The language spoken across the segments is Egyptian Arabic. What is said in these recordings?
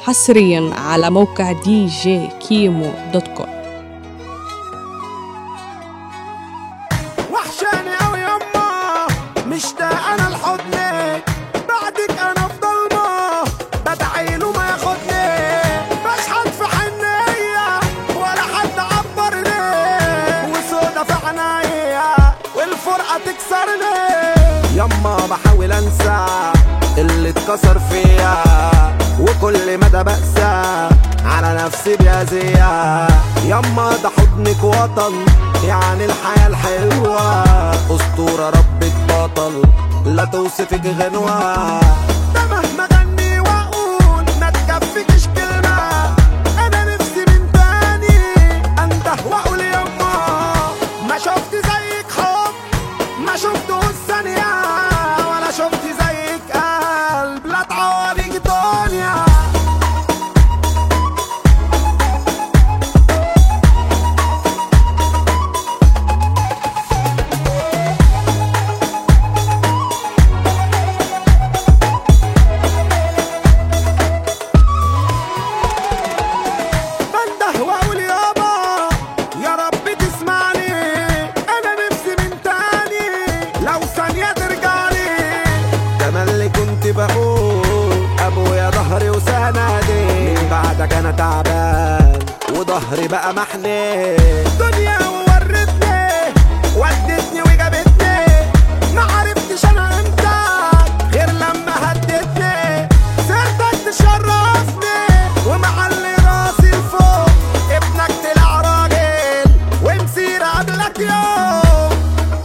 حصريا على موقع دي جي كيمو دوت كوم وحشاني قوي يما مشتاق انا لحضنك بعدك انا في ضلمه بدعي له ما ياخدني بشحت في حنيه ولا حد عبرني وسودا في عنايا والفرقه تكسرني يما بحاول انسى اللي اتكسر فيا وكل مدى بأسى على نفسي بيزيا يما ده حضنك وطن يعني الحياة الحلوة أسطورة ربك بطل لا توصفك غنوة ده مهما غني وأقول ما تكفيكش كلمة أنا نفسي من تاني أنده وأقول يما ما شفت زيك حب ما شفته الثانية ولا شفت زيك قلب لا تعوضيك دنيا بنده واقول يابا يا رب تسمعني انا نفسي من تاني لو ثانية ترجعلي ده اللي كنت بقول ابويا ظهري وسندي من بعدك انا تعبان وظهري بقى محني دنيا وورتني ودتني وجابتني ما عرفتش انا امتى غير لما هدتني سيرتك تشرفني ومعلي راسي لفوق ابنك طلع راجل ومسير قبلك يوم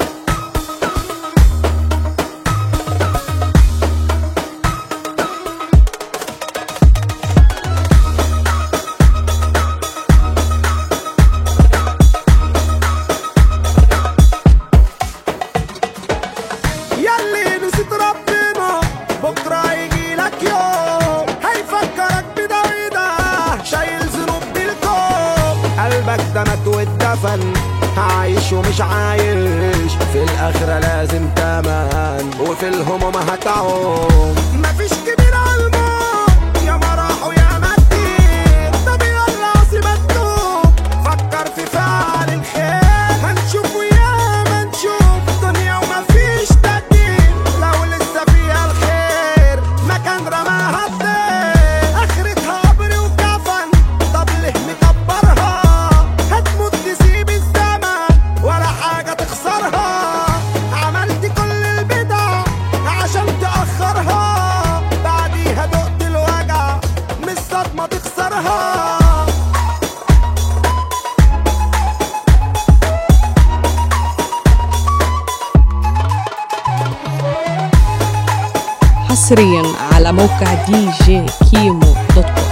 ياللي نسيت ربنا بكرة يجيلك يوم هيفكرك بده وده شايل ذنوب بالكوم قلبك ده مات واتدفن عايش ومش عايش في الآخرة لازم تمن وفي الهموم هتعوم مفيش كبير على الموت يا ما راحوا يا ما كتير طب يلا سيبك توب فكر في فعل الخير هنشوف ويا ما نشوف دنيا ومفيش تقدير لو لسه فيها الخير مكان رماها الطير اخرتها قبر وكفن طب ليه مكبرها هتموت تسيب الزمن ولا حاجة تخسرها عملت كل البدع عشان تأخرها بعديها دقت الوجع من الصدمة تخسرها حصريا على موقع دي جي كيمو دوت كوم